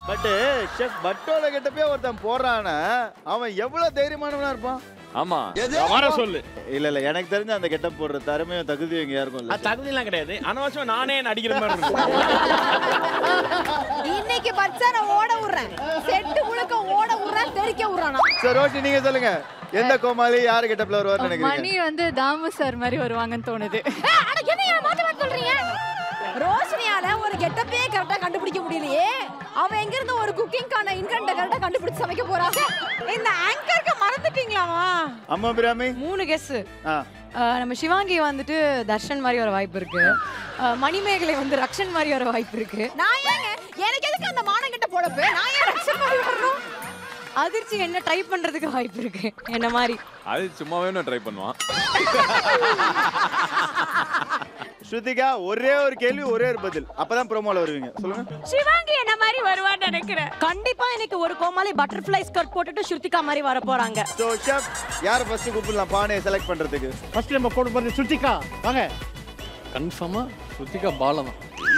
But chef பட்டோட கிட்டப்பே ஒருத்தன் போடுறானா அவன் எவ்வளவு தைரியமானவனா இருப்பான் ஆமா வர சொல்லு இல்ல இல்ல எனக்கு தெரிஞ்ச அந்த கெட்டப் போடுற திறமையும் தகுதியும் இங்க யாருக்கும் இல்ல அது தகுதியெல்லாம் கிடையாது அனவசியம் நானே நடிக்கிற மாதிரி இருக்கும் இன்னைக்கு பட்சா நான் ஓட விடுறேன் செட்டு முழுக்க ஓட விடுறேன் தெறிக்க விடுறானா சரி ரோஷி நீங்க சொல்லுங்க எந்த கோமாளி யாரு கெட்டப்ல வருவார்னு மணி நினைக்கிறீங்க வந்து தாமு சார் மாதிரி வருவாங்கன்னு தோணுது என்ன மாத்தி மாத்தி சொல்றீங்க ரோஷினியால ஒரு கெட்டப்பே கரெக்டா கண்டுபிடிக்க முடியலையே அவ எங்க இருந்து ஒரு குக்கிங்கான இன்கண்ட கரெக்டா கண்டுபிடிச்சு சமைக்க போறா இந்த ஆங்கருக்கு மறந்துட்டீங்களாமா அம்மா பிராமி மூணு கெஸ் ஆ நம்ம சிவாங்கி வந்துட்டு தர்ஷன் மாதிரி வர வாய்ப்பு இருக்கு அஹ், மணிமேகலை வந்து ரக்ஷன் மாதிரி வர வாய்ப்பு இருக்கு நான் ஏங்க எனக்கு எதுக்கு அந்த மானம் கிட்ட போடப்பு நான் ஏன் ரக்ஷன் பண்ணி வரணும் அதிர்ச்சி என்ன ட்ரை பண்றதுக்கு வாய்ப்பு இருக்கு என்ன மாதிரி அது சும்மாவே நான் ட்ரை பண்ணுவான் ஸ்ருதிகா ஒரே ஒரு கேள்வி ஒரே ஒரு பதில் அப்பதான் ப்ரோமோல வருவீங்க சொல்லுங்க சிவாங்கி என்ன மாதிரி வருவான்னு நினைக்கிறேன் கண்டிப்பா எனக்கு ஒரு கோமாளி பட்டர்ஃப்ளை ஸ்கர்ட் போட்டுட்டு ஸ்ருதிகா மாதிரி வர போறாங்க ஸோ ஷெஃப் யார் ஃபர்ஸ்ட் கூப்பிடலாம் பானையை செலக்ட் பண்றதுக்கு ஃபர்ஸ்ட் நம்ம கூட போறது சுத்திகா வாங்க கன்ஃபார்மா ருத்திகா பாலம்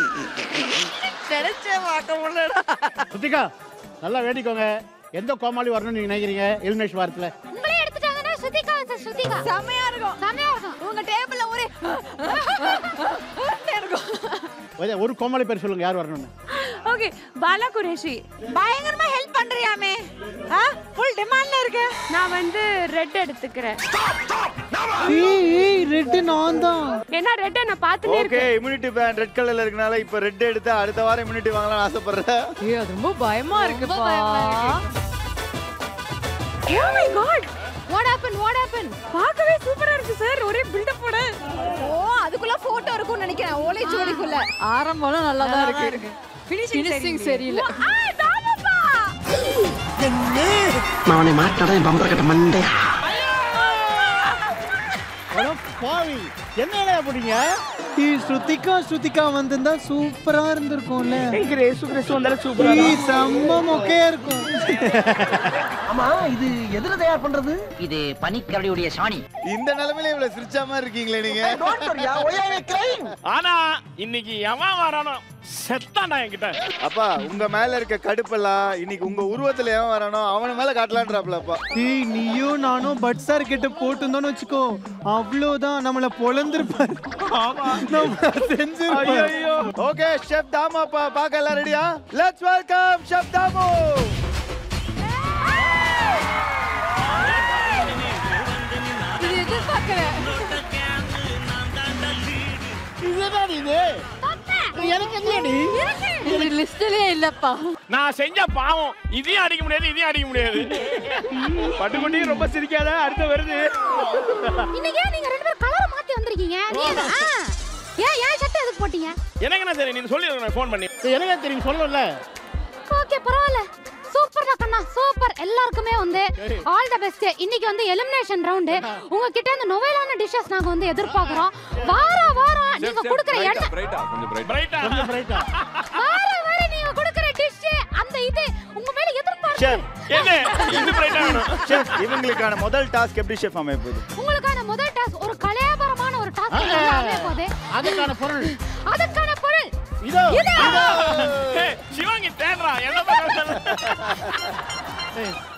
சுத்திகா நல்லா வேண்டிக்கோங்க எந்த கோமாளி வரணும்னு நீங்க நினைக்கிறீங்க எலிமினேஷன் வாரத்துல உங்களே எடுத்துட்டாங்கன்னா ஸ்ருதிகா ஸ்ருதிகா செமையா இருக்கும் செமையா இருக்கும் உங்க டேபிள்ல ஒரே இருக்கும் ஒரு- ஒரு கோமாளி பேர் சொல்லுங்க யார் வரணும்னு ஓகே பாலா குரேஷி பயங்கரமா ஹெல்ப் பண்றியாமே ஃபுல் டிமாண்ட்ல இருக்கு நான் வந்து ரெட் எடுத்துக்கிறேன் ரெட்டு நான் தான் ஏன்னா ரெட் நான் பார்த்துட்டே ஓகே இருக்கேன் இம்யூனிட்டி பேண்ட் ரெட் கலர்ல இருக்கனால இப்போ ரெட் எடுத்து அடுத்த வாரம் இம்யூனிட்டி வாங்கலாம்னு ஆசைப்படுறேன் ஏய் அது ரொம்ப பயமா இருக்குப்பா oh my god what happen what happen பார்க்கவே சூப்பரா இருக்கு சார் ஒரே பில்டப் போட ஓ அதுக்குள்ள போட்டோ இருக்கும்னு நினைக்கிறேன் ஓலை ஜோடிக்குள்ள ஆரம்பம்லாம் நல்லா தான் இருக்கு ஃபினிஷிங் சரியில்லை ஆ தாமப்பா அவனை மாட்டாடா என் பம்பர கட்ட மண்டே அட பாவி என்ன இலையா போட்டீங்க ஸ்ருதிகா ஸ்ருதிகா வந்திருந்தா சூப்பரா இருந்திருக்கும்ல கிரேசு கிரேசு வந்தாலும் சூப்பரா ஈ, செம்ம மொக்கையா இருக்கும் ஆமா இது எதுல தயார் பண்றது இது பனிக்கரடியுடைய சாணி இந்த நிலைமையில இவ்வளவு சிரிச்சா மாதிரி இருக்கீங்களே நீங்க ஆனா இன்னைக்கு எவன் வரானோ செத்தான்டா என்கிட்ட அப்பா உங்க மேல இருக்க கடுப்பெல்லாம் இன்னைக்கு உங்க உருவத்துல எவன் வரானோ அவன மேல காட்டலான்றாப்ல அப்பா ஏய் நீயும் நானும் பட் சார் கிட்ட போட்டிருந்தோம்னு வச்சுக்கோ அவ்வளவுதான் நம்மள பொழந்திருப்பாரு நம்மள செஞ்சிருப்பாரு ஓகே ஷெஃப் தாமு அப்பா பார்க்க எல்லாம் ரெடியா லெட்ஸ் வெல்கம் ஷெஃப் தாமு இது எதிர்பார்க்கல இதுதான் இது எனக்கு இல்லையடி இது லிஸ்ட்லயே இல்லப்பா நான் செஞ்ச பாவம் இதையும் அடிக்க முடியாது இதையும் அடிக்க முடியாது பட்டுக்குட்டியும் ரொம்ப சிரிக்காத அடுத்து வருது இன்னைக்கு ஏன் நீங்க ரெண்டு பேரும் கலர் மாத்தி வந்திருக்கீங்க நீங்க ஆ. ஏன் ஏன் சட்டை எதுக்கு போட்டீங்க எனக்கு என்ன சரி நீ சொல்லி ஃபோன் பண்ணி எனக்கு தெரியும் சொல்லல ஓகே பரவாயில்ல சூப்பர்டா கண்ணா சூப்பர் எல்லாருக்குமே வந்து ஆல் த பெஸ்ட் இன்னைக்கு வந்து எலிமினேஷன் ரவுண்டு உங்ககிட்ட இந்த நொவேலான டிஷ்ஷஸ் நாங்க வந்து எதிர்பார்க்கறோம் வார வாரம் நீங்க கொடுக்குற எண்ணெய் பிரைட்டா கொஞ்சம் பிரைட்டா ரைட்டா வார வாரம் நீங்க கொடுக்குற டிஷ் அந்த இது உங்க மேல எதிர்பார்ப்பு ஷெஃப் என்ன இது பிரைட்டா வேணும் ஷெஃப் இவங்களுக்கான முதல் டாஸ்க் எப்படி ஷெஃப் அமைய போகுது உங்களுக்கான முதல் டாஸ்க் ஒரு கலையாபரமான ஒரு டாஸ்க் அமைய போகுது அதுக்கான பொருள் அதற்கான பொருள் இதோ இதோ ஏய், சிவாங்கி தேடுறா என்ன பண்ண ஏய்,